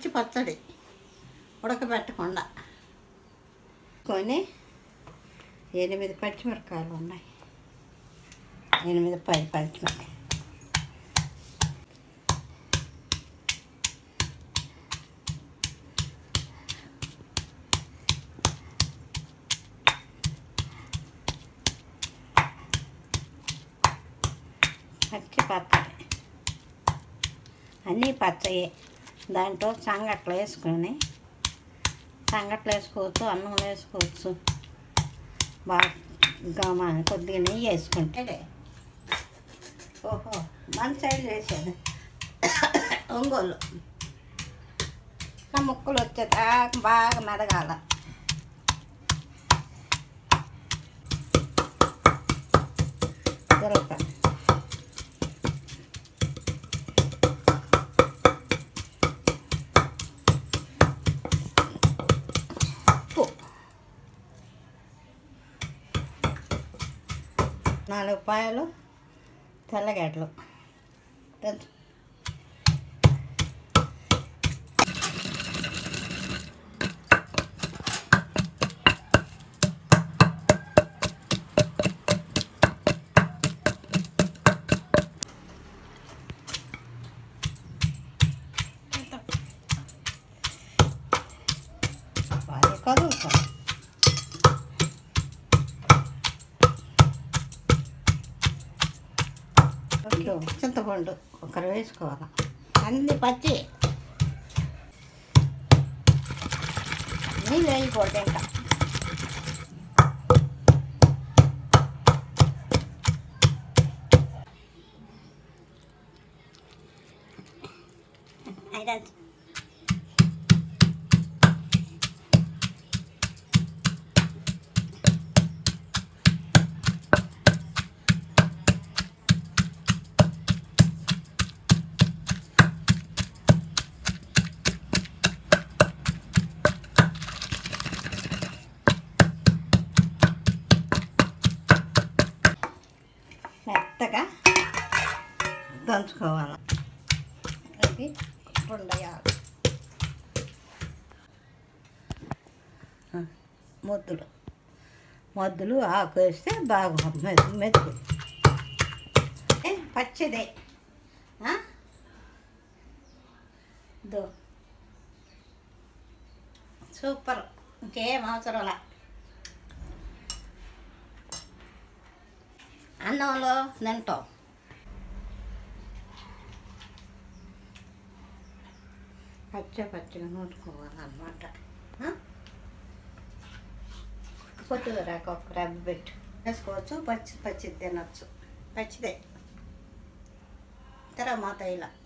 పచ్చి పచ్చడి ఉడకబెట్టకుండా కొని ఎనిమిది పచ్చిమిరపకాయలు ఉన్నాయి ఎనిమిది పది పచ్చిమిరపకాయ పచ్చి పచ్చడి అన్నీ పచ్చయే దాంట్లో సంగట్లు వేసుకొని సంగట్లు వేసుకోవచ్చు అన్నం వేసుకోవచ్చు బాగా మన కొద్దిగా నెయ్యి వేసుకుంటే ఓహో మన సైడ్ వేసేది ఒంగోలు ఇట్లా ముక్కలు వచ్చేదాకా బాగా మెదగాల తిరుగుతా ఉప్పు నాలుగు పాయలు తెల్లగడ్డలు దంచు బాగా కదులుతాం ఓకే చింతపండు ఒకరు వేసుకోవాలి అన్ని పచ్చి నీళ్ళు వేయకూడదు ఇంకా ఐదంచు మెత్తగా దంచుకోవాలి అది ఉండయాలి ముద్దులు ముద్దులు ఆకు వేస్తే బాగా మె- మెతుకు ఏ, పచ్చిదే ఆ? దో సూపర్ ఇంకేం అవసరంలా అన్నంలో తింటాం పచ్చ పచ్చగా నూరుకోవాలన్నమాట కొత్తిమీర ఒక రబ్బ పెట్టు వేసుకోవచ్చు పచ్చి పచ్చి తినచ్చు పచ్చిదే తర్వాత ఇలా